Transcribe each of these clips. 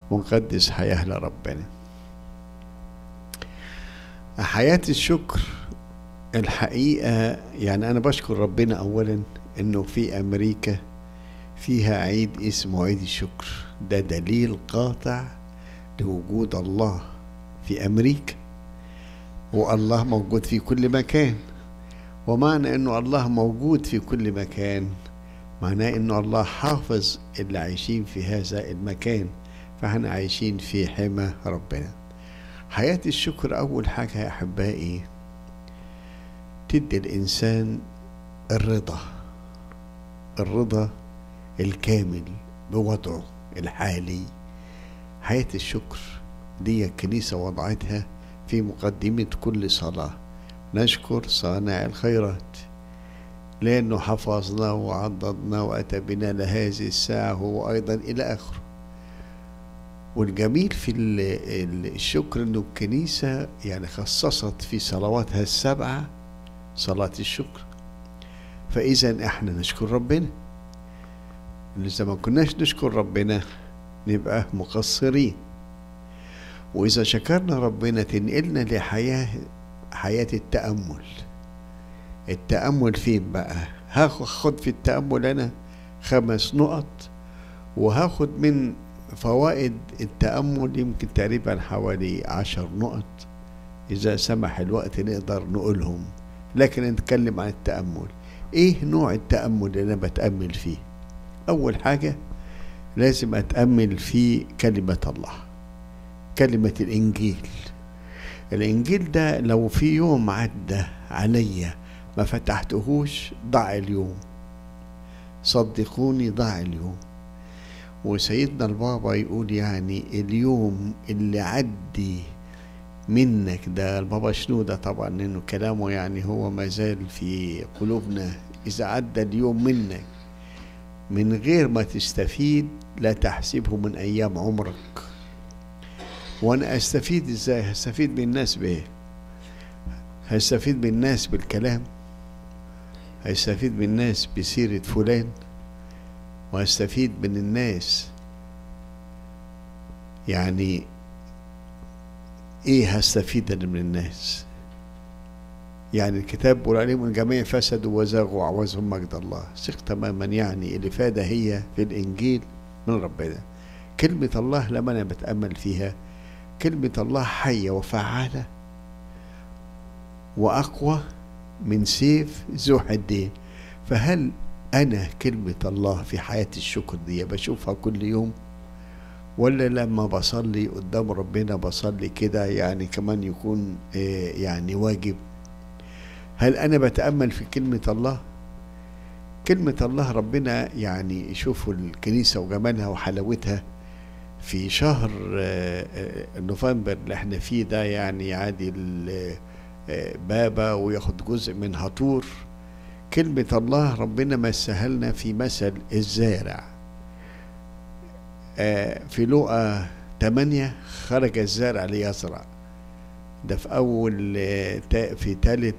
ونقدس حياة لربنا حياة الشكر الحقيقة يعني أنا بشكر ربنا أولا إنه في أمريكا فيها عيد اسمه عيد الشكر ده دليل قاطع لوجود الله في أمريكا والله موجود في كل مكان ومعنى انه الله موجود في كل مكان معناه انه الله حافظ اللي عايشين في هذا المكان فاحنا عايشين في حمى ربنا حياة الشكر أول حاجة يا أحبائي تدي الإنسان الرضا الرضا الكامل بوضعه الحالي حياة الشكر دي الكنيسة وضعتها في مقدمة كل صلاة نشكر صانع الخيرات لأنه حفظنا وعضدنا وأتى بنا لهذه الساعة هو أيضا إلى آخره والجميل في الشكر أنه الكنيسة يعني خصصت في صلواتها السبعة صلاة الشكر فإذا إحنا نشكر ربنا إذا ما كناش نشكر ربنا نبقى مقصرين وإذا شكرنا ربنا تنقلنا لحياة حياة التأمل التأمل فين بقى هاخد في التأمل أنا خمس نقط وهاخد من فوائد التأمل يمكن تقريبا حوالي عشر نقط إذا سمح الوقت نقدر نقولهم لكن نتكلم عن التأمل إيه نوع التأمل اللي أنا بتأمل فيه أول حاجة لازم أتأمل في كلمة الله كلمة الإنجيل الإنجيل ده لو في يوم عدى عليا ما فتحتهوش ضاع اليوم صدقوني ضاع اليوم وسيدنا البابا يقول يعني اليوم اللي عدي منك ده البابا شنودة طبعا انه كلامه يعني هو ما زال في قلوبنا اذا عدى اليوم منك من غير ما تستفيد لا تحسبه من ايام عمرك وانا استفيد ازاي هستفيد من الناس بايه هستفيد من الناس بالكلام هستفيد من الناس بسيرة فلان وهستفيد من الناس يعني ايه هستفيد انا من الناس يعني الكتاب بيقول عليهم الجميع فسدوا وزاغوا وعوزهم مجد الله ثق تماما يعني الافاده هي في الانجيل من ربنا كلمه الله لما انا بتامل فيها كلمه الله حيه وفعاله واقوى من سيف ذو حدين فهل انا كلمه الله في حياه الشكر دي بشوفها كل يوم ولا لما بصلي قدام ربنا بصلي كده يعني كمان يكون يعني واجب هل انا بتامل في كلمه الله كلمه الله ربنا يعني شوفوا الكنيسه وجمالها وحلاوتها في شهر نوفمبر اللي احنا فيه ده يعني يعادي بابا وياخد جزء من هطور كلمة الله ربنا مثلها لنا في مثل الزارع في لقى 8 خرج الزارع ليزرع ده في أول في ثالث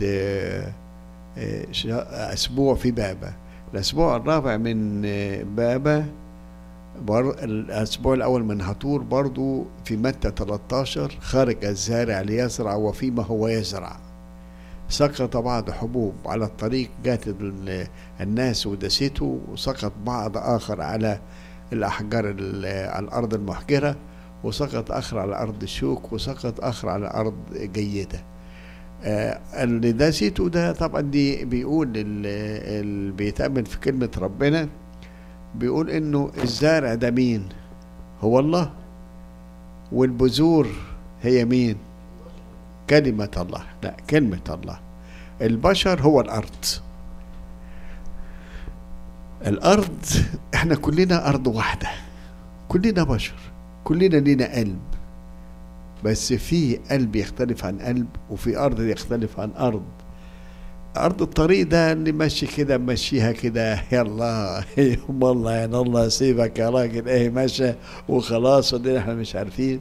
أسبوع في بابا الأسبوع الرابع من بابا الأسبوع الأول من هطور برضو في متى 13 خرج الزارع ليزرع وفيما هو يزرع سقط بعض حبوب على الطريق جات الناس ودسته وسقط بعض آخر على الأحجار على الأرض المحجرة وسقط آخر على أرض الشوك وسقط آخر على أرض جيدة آه اللي دسته ده طبعا دي بيقول اللي بيتأمل في كلمة ربنا بيقول انه الزارع ده مين هو الله والبذور هي مين كلمة الله لا كلمة الله البشر هو الأرض الأرض احنا كلنا أرض واحدة كلنا بشر كلنا لينا قلب بس في قلب يختلف عن قلب وفي أرض يختلف عن أرض أرض الطريق ده اللي ماشي كده ماشيها كده يلا يوم الله يا الله سيبك يا راجل ايه ماشى وخلاص ودينا احنا مش عارفين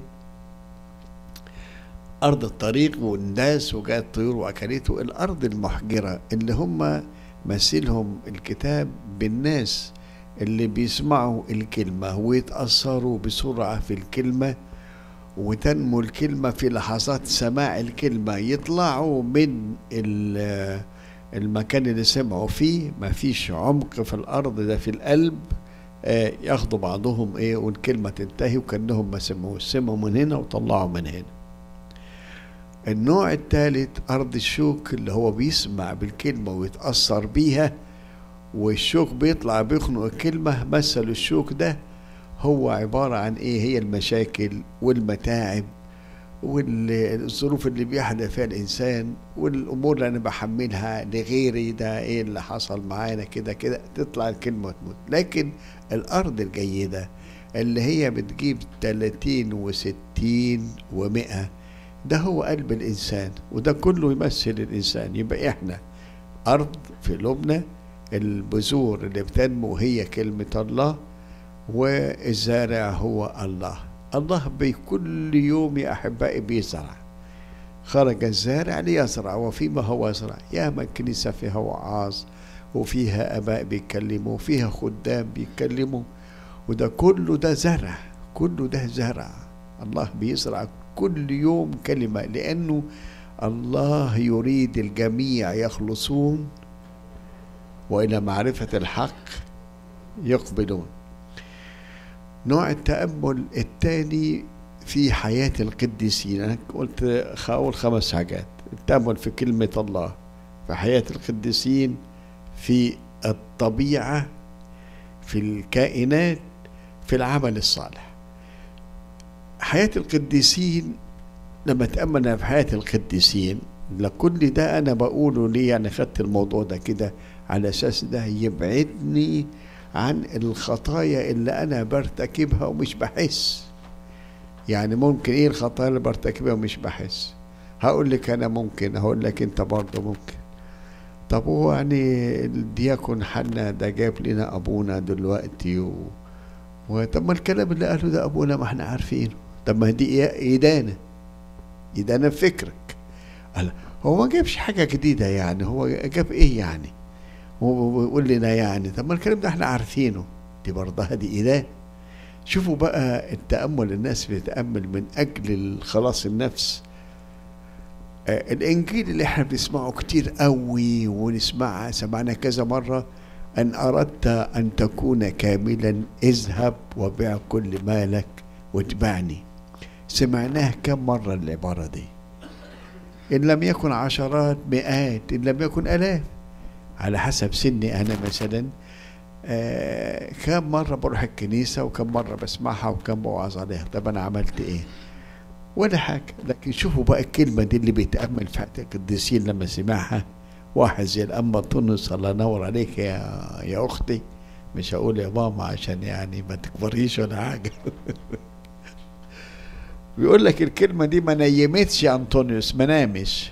أرض الطريق والناس وجات طيور وأكلته الأرض المحجرة اللي هم مثلهم الكتاب بالناس اللي بيسمعوا الكلمة ويتأثروا بسرعة في الكلمة وتنمو الكلمة في لحظات سماع الكلمة يطلعوا من ال- المكان اللي سمعوا فيه ما فيش عمق في الأرض ده في القلب آه، ياخدوا بعضهم ايه والكلمة تنتهي وكأنهم ما سمعوش سمعوا من هنا وطلعوا من هنا النوع الثالث أرض الشوك اللي هو بيسمع بالكلمة ويتأثر بيها والشوك بيطلع بيخنق الكلمة مثل الشوك ده هو عبارة عن ايه هي المشاكل والمتاعب والظروف اللي بيحدث فيها الانسان والامور اللي انا بحملها لغيري ده ايه اللي حصل معانا كده كده تطلع الكلمه وتموت لكن الارض الجيده اللي هي بتجيب 30 و60 و100 ده هو قلب الانسان وده كله يمثل الانسان يبقى احنا ارض في لبنى البذور اللي بتنمو هي كلمه الله والزارع هو الله الله بكل يوم يا أحبائي بيزرع خرج الزارع ليزرع وفيما هو يزرع ياما الكنيسة فيها وعاظ وفيها آباء بيتكلموا وفيها خدام بيتكلموا وده كله ده زرع كله ده زرع الله بيزرع كل يوم كلمة لأنه الله يريد الجميع يخلصون وإلى معرفة الحق يقبلون نوع التأمل الثاني في حياة القديسين أنا قلت هقول خمس حاجات التأمل في كلمة الله في حياة القديسين في الطبيعة في الكائنات في العمل الصالح حياة القديسين لما أتأمل في حياة القديسين لكل ده أنا بقوله ليه أنا خدت الموضوع ده كده على أساس ده يبعدني عن الخطايا اللي انا برتكبها ومش بحس يعني ممكن ايه الخطايا اللي برتكبها ومش بحس هقول لك انا ممكن هقول لك انت برضه ممكن طب هو يعني الدياكون حنا ده جاب لنا ابونا دلوقتي و... وطب ما الكلام اللي قاله ده ابونا ما احنا عارفينه طب ما دي ادانه ادانه فكرك قال هو ما جابش حاجه جديده يعني هو جاب ايه يعني ويقول لنا يعني طب ما الكلام ده احنا عارفينه دي برضها دي إله شوفوا بقى التأمل الناس بتتأمل من أجل خلاص النفس آه الإنجيل اللي احنا بنسمعه كتير قوي ونسمعها سمعنا كذا مرة أن أردت أن تكون كاملا اذهب وبيع كل مالك واتبعني سمعناها كم مرة العبارة دي إن لم يكن عشرات مئات إن لم يكن آلاف على حسب سني انا مثلا آه كم مره بروح الكنيسه وكم مره بسمعها وكم بوعظ عليها طب انا عملت ايه ولا حاجه لكن شوفوا بقى الكلمه دي اللي بيتامل في حياه القديسين لما سمعها واحد زي الأنبا طنس الله ينور عليك يا يا اختي مش هقول يا ماما عشان يعني ما تكبريش ولا حاجه بيقول لك الكلمه دي ما نيمتش انطونيوس ما نامش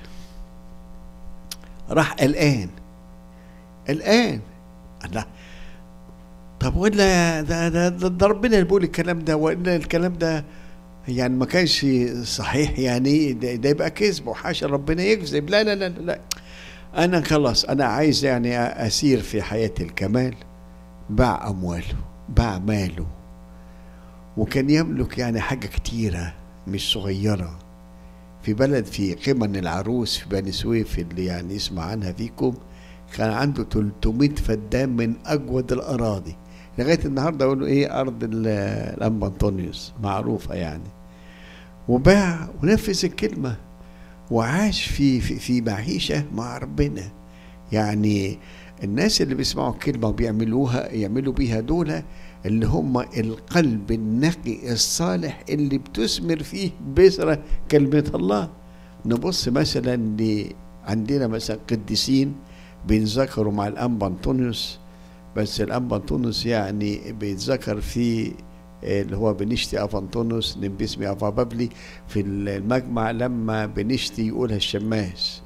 راح قلقان الآن الله طب ولا ده ده, ده, ده ربنا اللي بيقول الكلام ده وإلا الكلام ده يعني ما كانش صحيح يعني ده, ده يبقى كذب وحاشا ربنا يكذب لا لا لا لا أنا خلاص أنا عايز يعني أسير في حياة الكمال باع أمواله باع ماله وكان يملك يعني حاجة كتيرة مش صغيرة في بلد في قمن العروس في بني سويف اللي يعني يسمع عنها فيكم كان عنده 300 فدان من اجود الاراضي لغايه النهارده يقولوا ايه ارض الانبا انطونيوس معروفه يعني وباع ونفذ الكلمه وعاش في في, في معيشه مع ربنا يعني الناس اللي بيسمعوا الكلمه وبيعملوها يعملوا بيها دول اللي هم القلب النقي الصالح اللي بتثمر فيه بذرة كلمة الله نبص مثلا ل عندنا مثلا قديسين بينذكروا مع الأنبا أنطونيوس بس الأنبا أنطونيوس يعني بيتذكر في اللي هو بنشتي أفانطونيوس نبسمي أفا بابلي في المجمع لما بنشتي يقولها الشماس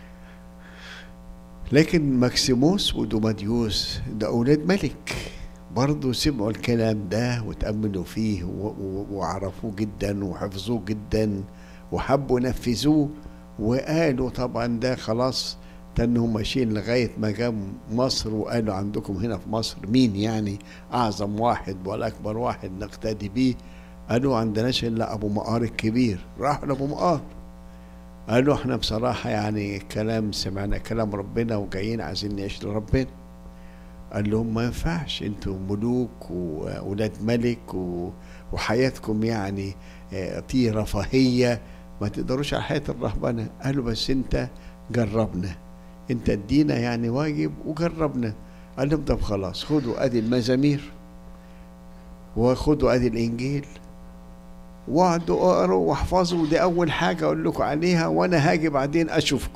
لكن ماكسيموس ودوماديوس ده أولاد ملك برضه سمعوا الكلام ده وتأملوا فيه وعرفوه جدا وحفظوه جدا وحبوا ينفذوه وقالوا طبعا ده خلاص تنهم ماشيين لغاية ما جاب مصر وقالوا عندكم هنا في مصر مين يعني أعظم واحد ولا أكبر واحد نقتدي بيه قالوا عندناش إلا أبو مقار الكبير راحوا لأبو مقار قالوا احنا بصراحة يعني كلام سمعنا كلام ربنا وجايين عايزين نعيش لربنا قال لهم ما ينفعش انتوا ملوك وولاد ملك و... وحياتكم يعني في رفاهية ما تقدروش على حياة الرهبنة قالوا بس انت جربنا انت ادينا يعني واجب وجربنا قال لهم طب خلاص خدوا ادي المزامير وخدوا ادي الانجيل واقعدوا اقروا واحفظوا دي اول حاجة اقول لكم عليها وانا هاجي بعدين اشوفكم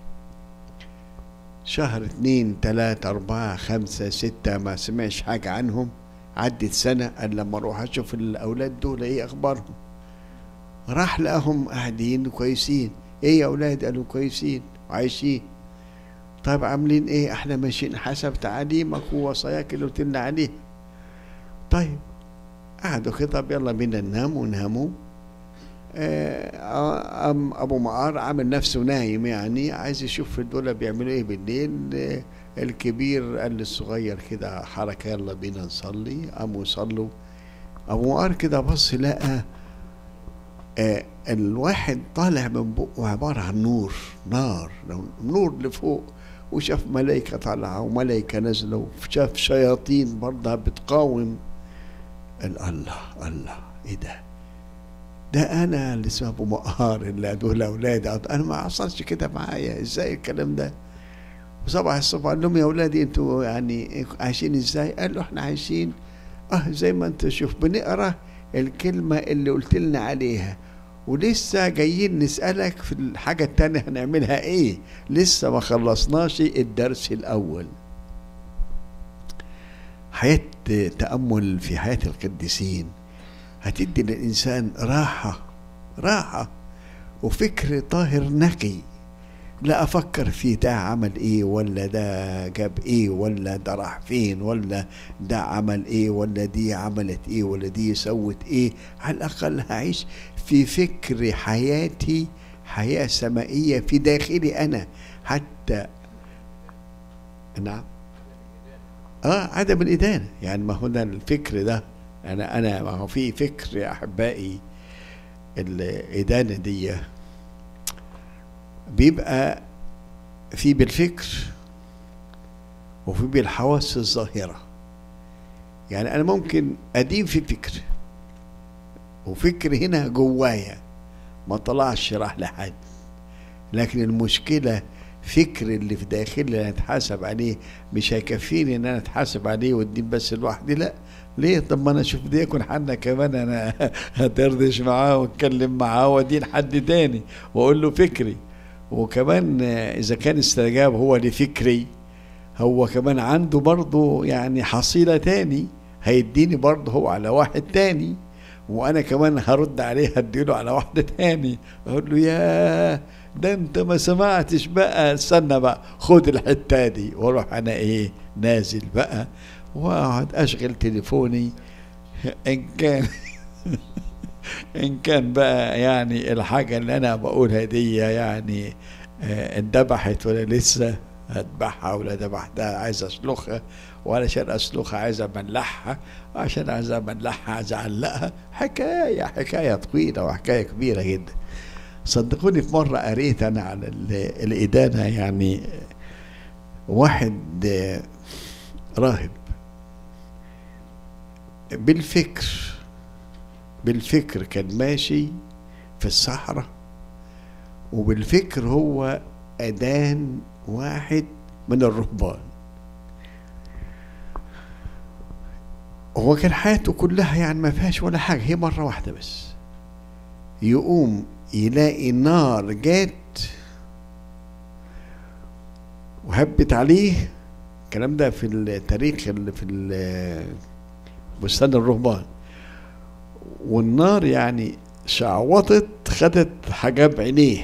شهر اتنين تلاتة اربعة خمسة ستة ما سمعش حاجة عنهم عدت سنة قال لما اروح اشوف الاولاد دول ايه اخبارهم راح لقاهم قاعدين كويسين ايه يا اولاد قالوا كويسين وعايشين طيب عاملين ايه احنا ماشيين حسب تعاليمك ووصاياك اللي قلت لنا عليها طيب قعدوا كده طب يلا بينا ننام وناموا آه أم أبو معار عامل نفسه نايم يعني عايز يشوف دول بيعملوا إيه بالليل آه الكبير قال للصغير كده حركة يلا بينا نصلي قاموا يصلوا أبو معار كده بص لقى آه الواحد طالع من بقه عبارة عن نور نار نور لفوق وشاف ملائكة طالعة وملائكة نازلة وشاف شياطين برضها بتقاوم الله الله ايه ده ده انا اللي اسمه ابو مقهار اللي دول اولادي انا ما حصلش كده معايا ازاي الكلام ده وصباح الصبح قال لهم يا اولادي انتوا يعني عايشين ازاي قال له احنا عايشين اه زي ما انت شوف بنقرا الكلمه اللي قلت لنا عليها ولسه جايين نسألك في الحاجة التانية هنعملها ايه لسه ما خلصناش الدرس الأول حياة تأمل في حياة القديسين هتدي للإنسان راحة راحة وفكر طاهر نقي لا أفكر في ده عمل إيه ولا ده جاب إيه ولا ده راح فين ولا ده عمل إيه ولا دي عملت إيه ولا دي سوت إيه على الأقل هعيش في فكر حياتي حياة سمائية في داخلي أنا حتى نعم اه عدم الإدانة يعني ما هو ده الفكر ده أنا أنا ما هو في فكر يا أحبائي الإدانة دي بيبقى في بالفكر وفي بالحواس الظاهرة يعني أنا ممكن أدين في فكر وفكر هنا جوايا ما طلعش راح لحد لكن المشكلة فكر اللي في داخلي اللي اتحاسب عليه مش هيكفيني ان انا اتحاسب عليه والدين بس لوحدي لا ليه طب ما انا اشوف دي يكون حد كمان انا هدردش معاه واتكلم معاه وادين حد تاني واقول له فكري وكمان اذا كان استجاب هو لفكري هو كمان عنده برضه يعني حصيلة تاني هيديني برضه هو على واحد تاني وانا كمان هرد عليه هديله على واحدة تاني اقول له يا ده انت ما سمعتش بقى استنى بقى خد الحتة دي واروح انا ايه نازل بقى واقعد اشغل تليفوني ان كان ان كان بقى يعني الحاجة اللي انا بقولها دي يعني اندبحت ولا لسه هذبحها ولا ذبحتها عايز اسلخها وعلشان اسلخها عايز املحها وعشان عايز املحها عايز اعلقها حكايه حكايه طويله وحكايه كبيره جدا صدقوني في مره قريت انا على الادانه يعني واحد راهب بالفكر بالفكر كان ماشي في الصحراء وبالفكر هو أدان واحد من الرهبان هو كان حياته كلها يعني ما فيهاش ولا حاجة هي مرة واحدة بس يقوم يلاقي نار جات وهبت عليه الكلام ده في التاريخ اللي في بستان الرهبان والنار يعني شعوطت خدت حجاب عينيه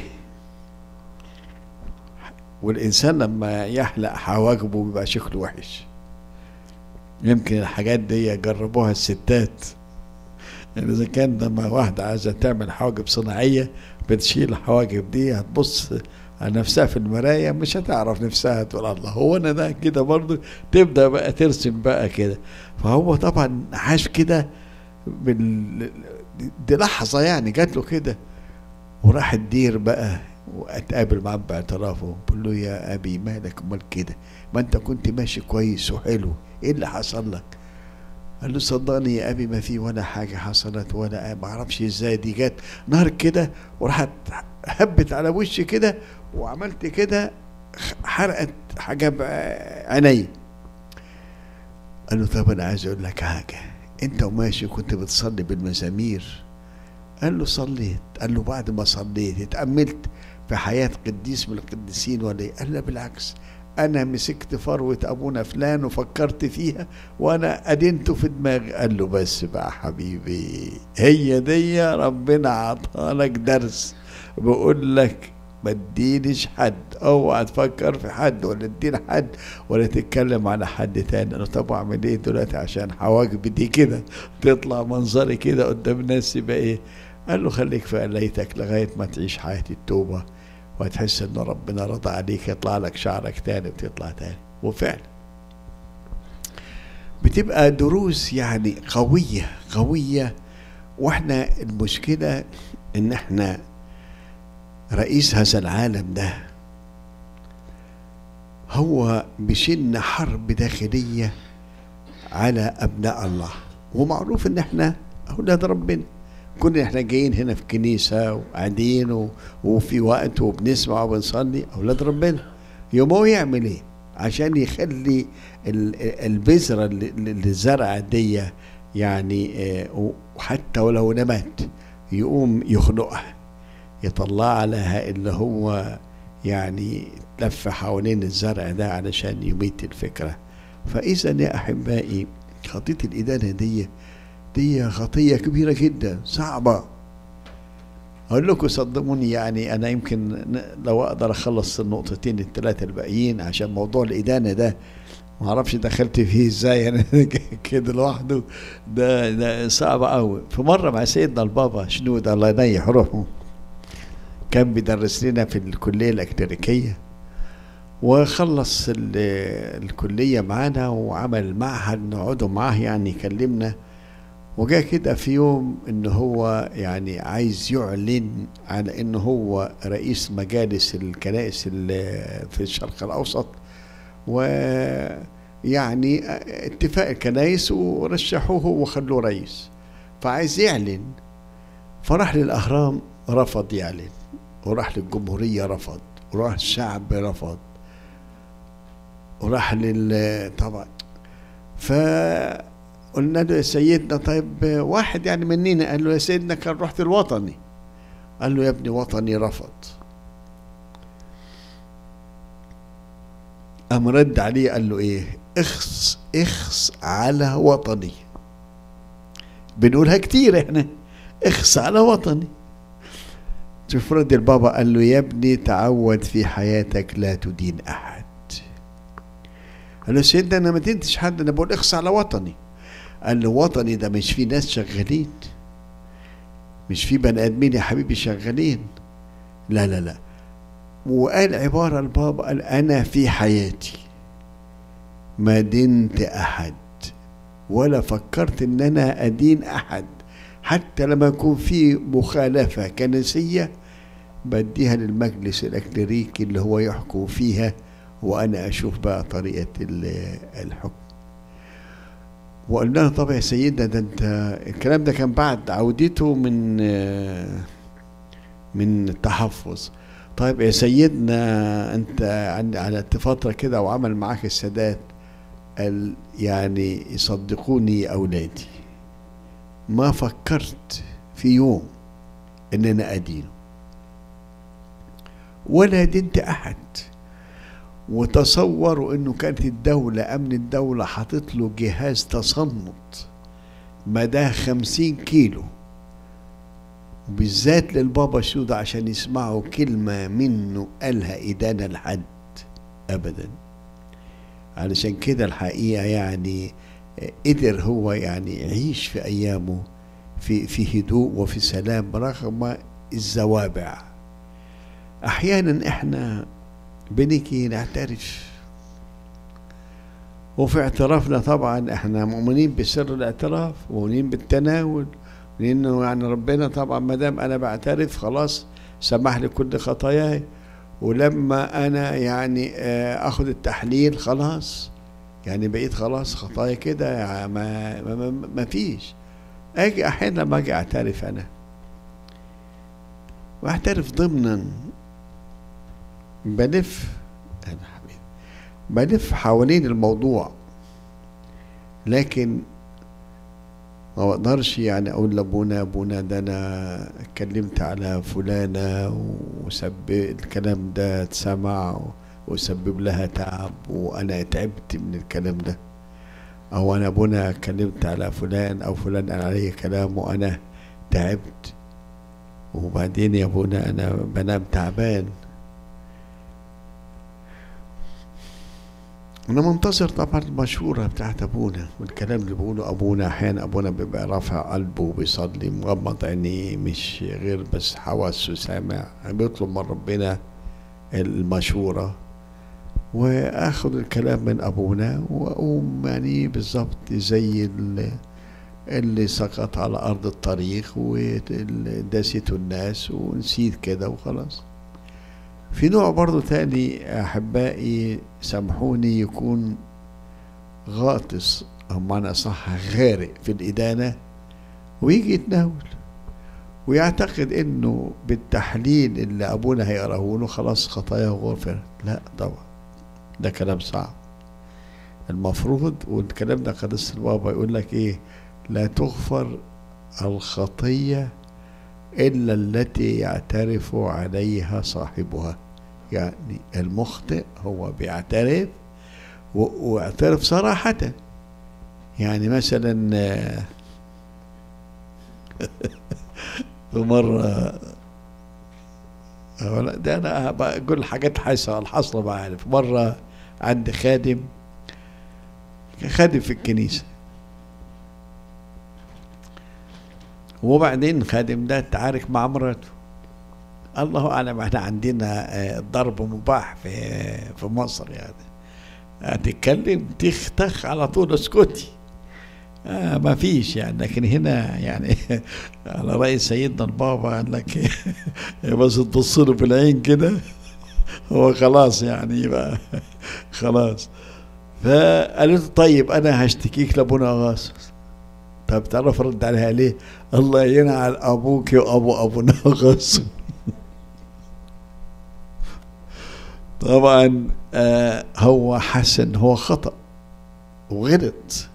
والإنسان لما يحلق حواجبه بيبقى شكله وحش يمكن الحاجات دي جربوها الستات يعني إذا كان لما واحدة عايزة تعمل حواجب صناعية بتشيل الحواجب دي هتبص نفسها في المراية مش هتعرف نفسها تقول الله هو انا ده كده برضه تبدا بقى ترسم بقى كده فهو طبعا عاش كده بال دي لحظة يعني جات له كده وراح الدير بقى واتقابل معاه باعترافه بقول له يا ابي مالك امال كده ما انت كنت ماشي كويس وحلو ايه اللي حصل لك قال له صدقني يا ابي ما في ولا حاجه حصلت ولا ما اعرفش ازاي دي جت نار كده وراحت هبت على وشي كده وعملت كده حرقت حاجه بعيني قال له طب انا عايز اقول لك حاجه انت وماشي كنت بتصلي بالمزامير قال له صليت قال له بعد ما صليت اتأملت في حياة قديس من القديسين ولا ايه قال له بالعكس انا مسكت فروة ابونا فلان وفكرت فيها وانا ادنته في دماغي قال له بس بقى حبيبي هي دي ربنا عطاها لك درس بقول لك ما تدينش حد اوعى تفكر في حد ولا تدين حد ولا تتكلم على حد تاني انا طب اعمل ايه دلوقتي عشان حواجبي دي كده تطلع منظري كده قدام الناس يبقى ايه قال له خليك في قليتك لغايه ما تعيش حياه التوبه وهتحس ان ربنا رضى عليك يطلع لك شعرك تاني وتطلع تاني وفعلا بتبقى دروس يعني قويه قويه واحنا المشكله ان احنا رئيس هذا العالم ده هو بيشن حرب داخلية على أبناء الله ومعروف إن إحنا أولاد ربنا كنا إحنا جايين هنا في كنيسة وقاعدين و- وفي وقت وبنسمع وبنصلي أولاد ربنا يوم هو يعمل إيه عشان يخلي ال- البذرة اللي اللي زرع دي يعني آه، وحتى ولو نبات يقوم يخنقها يطلع لها اللي هو يعني لف حوالين الزرع ده علشان يميت الفكرة فإذا يا أحبائي خطية الإدانة دي دي خطية كبيرة جدا صعبة أقول لكم صدقوني يعني أنا يمكن ن- لو أقدر أخلص النقطتين الثلاثة الباقيين عشان موضوع الإدانة ده ما اعرفش دخلت فيه ازاي انا كده لوحده ده ده صعب قوي في مره مع سيدنا البابا شنود الله ينيح روحه كان بيدرس لنا في الكليه الأكاديمية وخلص ال- الكليه معانا وعمل معهد نقعدوا معاه يعني يكلمنا وجاء كده في يوم ان هو يعني عايز يعلن على ان هو رئيس مجالس الكنائس ال- في الشرق الاوسط ويعني اتفاق الكنائس ورشحوه وخلوه رئيس فعايز يعلن فراح للاهرام رفض يعلن وراح للجمهوريه رفض وراح الشعب رفض وراح لل طبعا فقلنا له يا سيدنا طيب واحد يعني مننا قال له يا سيدنا كان رحت الوطني قال له يا ابني وطني رفض قام رد عليه قال له ايه اخص اخص على وطني بنقولها كتير احنا اخص على وطني شوف رد البابا قال له يا ابني تعود في حياتك لا تدين احد قال له سيدنا انا ما دينتش حد انا بقول اخص على وطني قال له وطني ده مش في ناس شغالين مش في بني ادمين يا حبيبي شغالين لا لا لا وقال عبارة البابا قال أنا في حياتي ما دينت أحد ولا فكرت إن أنا أدين أحد حتى لما يكون في مخالفة كنسية بديها للمجلس الأكليريكي اللي هو يحكم فيها وأنا أشوف بقى طريقة ال- الحكم وقلنا له طب يا سيدنا ده انت الكلام ده كان بعد عودته من آه، من التحفظ طيب يا سيدنا انت عند على فتره كده وعمل معاك السادات قال يعني يصدقوني اولادي ما فكرت في يوم ان انا ادينه ولا دينت احد وتصوروا انه كانت الدولة امن الدولة حاطط له جهاز تصنت مداه خمسين كيلو وبالذات للبابا شودة عشان يسمعوا كلمة منه قالها إدانة لحد أبدا علشان كده الحقيقة يعني قدر هو يعني يعيش في أيامه في في هدوء وفي سلام رغم الزوابع احيانا احنا بنيجي نعترف وفي اعترافنا طبعا احنا مؤمنين بسر الاعتراف ومؤمنين بالتناول لانه يعني ربنا طبعا ما دام انا بعترف خلاص سمح لي كل خطاياي ولما انا يعني آه، اخد التحليل خلاص يعني بقيت خلاص خطايا كده يعني ما, ما, ما, ما فيش اجي احيانا لما اجي اعترف انا واعترف ضمنا بلف انا حبيبي بلف حوالين الموضوع لكن ما بقدرش يعني اقول لابونا ابونا ده انا اتكلمت على فلانه وسب الكلام ده اتسمع وسبب لها تعب وانا تعبت من الكلام ده او انا ابونا اتكلمت على فلان او فلان قال علي كلام وانا تعبت وبعدين يا ابونا انا بنام تعبان انا منتظر طبعا المشهورة بتاعت ابونا والكلام اللي بيقوله ابونا احيانا ابونا بيبقى رافع قلبه وبيصلي مغمض عينيه مش غير بس حواسه سامع بيطلب من ربنا المشورة واخد الكلام من ابونا واقوم يعني بالظبط زي اللي, اللي سقط على ارض الطريق وداسته الناس ونسيت كده وخلاص في نوع برضو تاني احبائي سامحوني يكون غاطس او معنى صح غارق في الادانه ويجي يتناول ويعتقد انه بالتحليل اللي ابونا هيقراه له خلاص خطاياه غفرت لا طبعا ده كلام صعب المفروض والكلام ده قدس البابا يقول لك ايه لا تغفر الخطيه الا التي يعترف عليها صاحبها يعني المخطئ هو بيعترف واعترف صراحة يعني مثلا في مرة ده أنا بقول حاجات حصل الحصل بعرف مرة عندي خادم خادم في الكنيسة وبعدين خادم ده تعارك مع مراته الله اعلم احنا عندنا ضرب مباح في في مصر يعني هتتكلم تخ تخ على طول اسكتي آه ما فيش يعني لكن هنا يعني على رأي سيدنا البابا قال لك بس تبص له في العين كده هو خلاص يعني يبقى خلاص فقالت طيب انا هشتكيك لابونا غاصص طب تعرف رد عليها ليه؟ الله ينعل ابوك وابو ابونا غاصص طبعا آه هو حس ان هو خطأ وغلط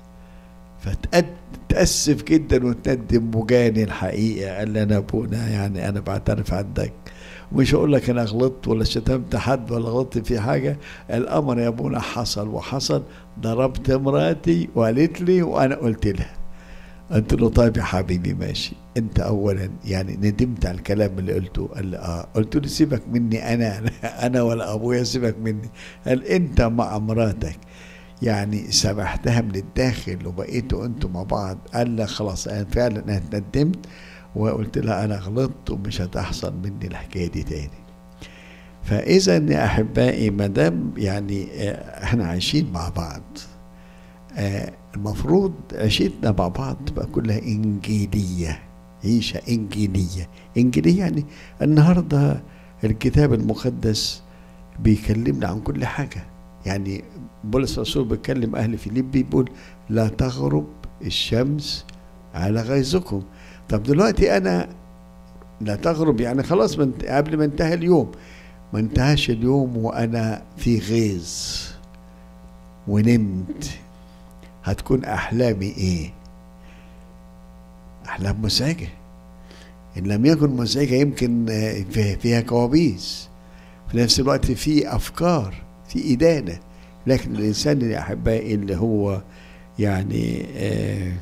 فتأسف جدا وتندم وجاني الحقيقة قال لي أنا أبونا يعني أنا بعترف عندك مش هقول لك أنا غلطت ولا شتمت حد ولا غلطت في حاجة الأمر يا أبونا حصل وحصل ضربت مراتي وقالت لي وأنا قلت لها قلت له طيب يا حبيبي ماشي انت اولا يعني ندمت على الكلام اللي قلته قال لي اه قلت له سيبك مني انا انا ولا ابويا سيبك مني قال انت مع مراتك يعني سبحتها من الداخل وبقيتوا انتوا مع بعض قال لك خلاص انا فعلا انا اتندمت وقلت لها انا غلطت ومش هتحصل مني الحكايه دي تاني فاذا يا احبائي ما دام يعني احنا عايشين مع بعض آه المفروض عيشتنا مع بعض تبقى كلها إنجيلية عيشة إنجيلية إنجيلية يعني النهاردة الكتاب المقدس بيكلمنا عن كل حاجة يعني بولس الرسول بيكلم أهل فيليبي بيقول لا تغرب الشمس على غيظكم طب دلوقتي أنا لا تغرب يعني خلاص من قبل ما انتهى اليوم ما انتهاش اليوم وأنا في غيظ ونمت هتكون احلامي ايه احلام مزعجه ان لم يكن مزعجه يمكن فيها كوابيس في نفس الوقت في افكار في ادانه لكن الانسان اللي احبائي اللي هو يعني آه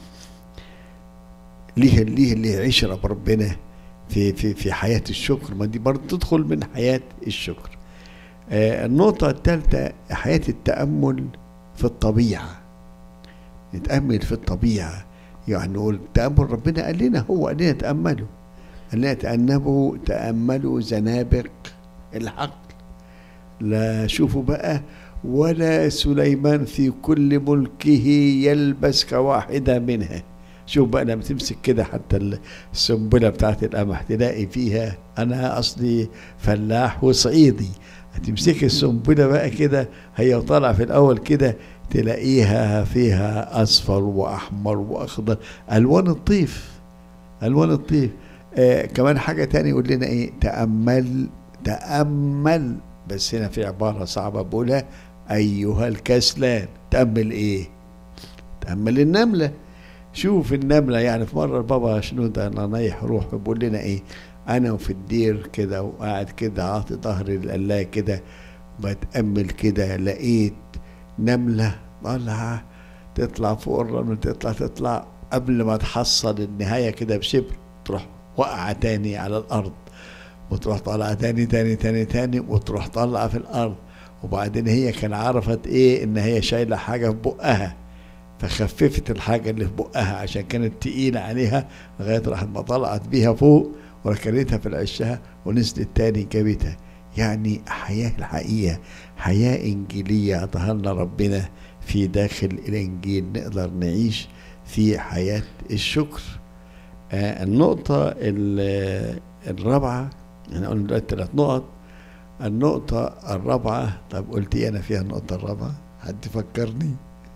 ليه ليه ليه عشره بربنا في في في حياه الشكر ما دي برضه تدخل من حياه الشكر آه النقطه الثالثه حياه التامل في الطبيعه نتأمل في الطبيعة يعني نقول تأمل ربنا قال لنا هو قال لنا تأملوا قال لنا تأنبوا تأملوا زنابق العقل لا شوفوا بقى ولا سليمان في كل ملكه يلبس كواحدة منها شوف بقى لما تمسك كده حتى السنبلة بتاعت القمح تلاقي فيها أنا أصلي فلاح وصعيدي هتمسك السنبلة بقى كده هي طالعة في الأول كده تلاقيها فيها أصفر وأحمر وأخضر ألوان الطيف ألوان الطيف آه كمان حاجة تانية يقول لنا إيه تأمل تأمل بس هنا في عبارة صعبة بقولها أيها الكسلان تأمل إيه؟ تأمل النملة شوف النملة يعني في مرة بابا شنودة أنا نايح روح بيقول لنا إيه أنا وفي الدير كده وقاعد كده عاطي ظهري لله كده بتأمل كده لقيت نملة طالعة تطلع فوق الرمل تطلع تطلع قبل ما تحصل النهاية كده بشبر تروح وقع تاني على الأرض وتروح طالعة تاني تاني تاني تاني وتروح طالعة في الأرض وبعدين هي كان عرفت إيه إن هي شايلة حاجة في بقها فخففت الحاجة اللي في بقها عشان كانت تقيلة عليها لغاية راحت ما طلعت بيها فوق وركنتها في العشها ونزلت تاني جابتها يعني حياة الحقيقة حياة إنجيلية عطاها لنا ربنا في داخل الإنجيل نقدر نعيش في حياة الشكر آه النقطة الرابعة احنا قلنا دلوقتي ثلاث نقط النقطة الرابعة طب قلت ايه أنا فيها النقطة الرابعة حد فكرني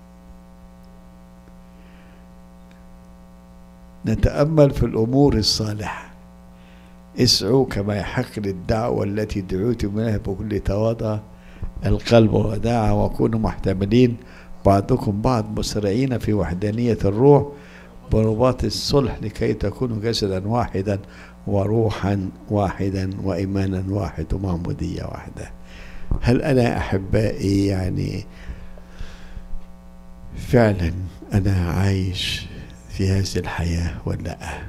نتأمل في الأمور الصالحة اسعوا كما يحق للدعوة التي دعوتم منها بكل تواضع القلب وداعة وكونوا محتملين بعضكم بعض مسرعين في وحدانية الروح برباط الصلح لكي تكونوا جسدا واحدا وروحا واحدا وإيمانا واحد ومعمودية واحدة هل أنا أحبائي يعني فعلا أنا عايش في هذه الحياة ولا لا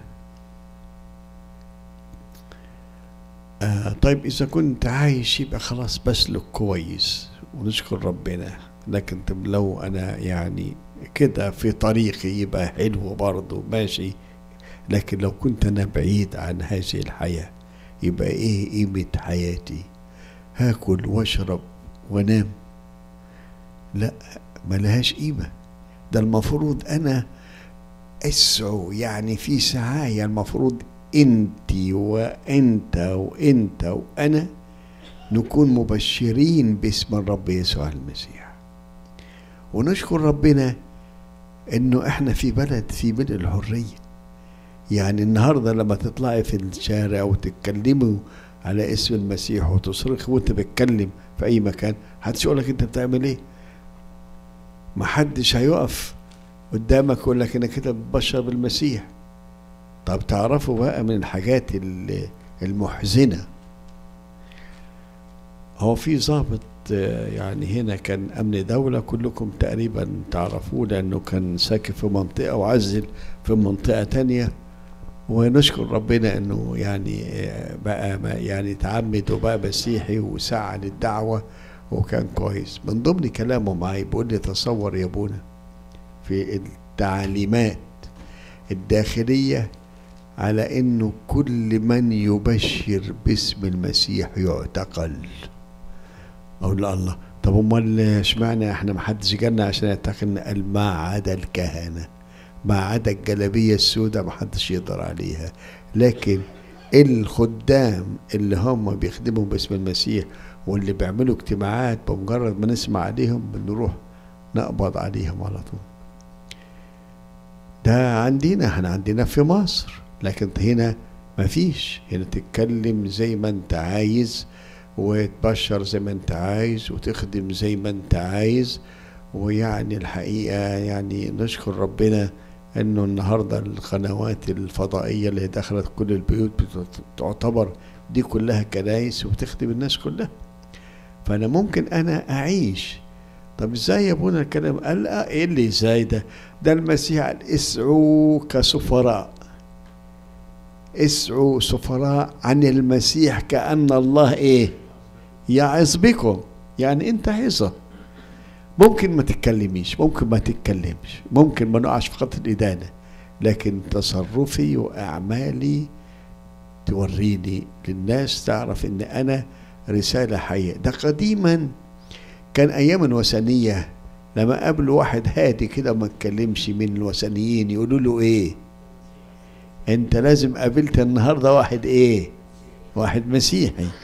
آه طيب إذا كنت عايش يبقى خلاص بسلك كويس ونشكر ربنا لكن طب لو أنا يعني كده في طريقي يبقى حلو برضه ماشي لكن لو كنت أنا بعيد عن هذه الحياة يبقى إيه قيمة حياتي هاكل واشرب وانام لا ملهاش قيمة ده المفروض أنا اسعو يعني في سعاية المفروض انت وانت وانت وانا نكون مبشرين باسم الرب يسوع المسيح ونشكر ربنا انه احنا في بلد في ملء الحريه يعني النهارده لما تطلعي في الشارع وتتكلموا على اسم المسيح وتصرخ وانت بتتكلم في اي مكان محدش يقول لك انت بتعمل ايه محدش هيقف قدامك يقول لك انك كده بتبشر بالمسيح طب تعرفوا بقى من الحاجات المحزنه هو في ضابط يعني هنا كان امن دوله كلكم تقريبا تعرفوه لانه كان ساكن في منطقه وعزل في منطقه تانية ونشكر ربنا انه يعني بقى يعني تعمد وبقى مسيحي وسعى للدعوه وكان كويس من ضمن كلامه معي بيقول لي تصور يا ابونا في التعليمات الداخليه على انه كل من يبشر باسم المسيح يعتقل اقول له الله طب امال اشمعنى احنا ما حدش جالنا عشان يعتقلنا قال ما عدا الكهنه ما عدا الجلابيه السوداء ما حدش يقدر عليها لكن الخدام اللي هم بيخدموا باسم المسيح واللي بيعملوا اجتماعات بمجرد ما نسمع عليهم بنروح نقبض عليهم على طول ده عندنا احنا عندنا في مصر لكن هنا مفيش هنا تتكلم زي ما انت عايز وتبشر زي ما انت عايز وتخدم زي ما انت عايز ويعني الحقيقة يعني نشكر ربنا انه النهاردة القنوات الفضائية اللي دخلت كل البيوت تعتبر دي كلها كنايس وبتخدم الناس كلها فانا ممكن انا اعيش طب ازاي يا ابونا الكلام قال اه ايه اللي ازاي ده ده المسيح قال اسعوا كسفراء اسعوا سفراء عن المسيح كأن الله ايه يعظ بكم يعني انت عظة ممكن ما تتكلميش ممكن ما تتكلمش ممكن ما نقعش في خط الإدانة لكن تصرفي وأعمالي توريني للناس تعرف ان انا رسالة حية ده قديما كان أيام الوثنية لما قابلوا واحد هادي كده ما اتكلمش من الوثنيين يقولوا له ايه انت لازم قابلت النهارده واحد ايه واحد مسيحي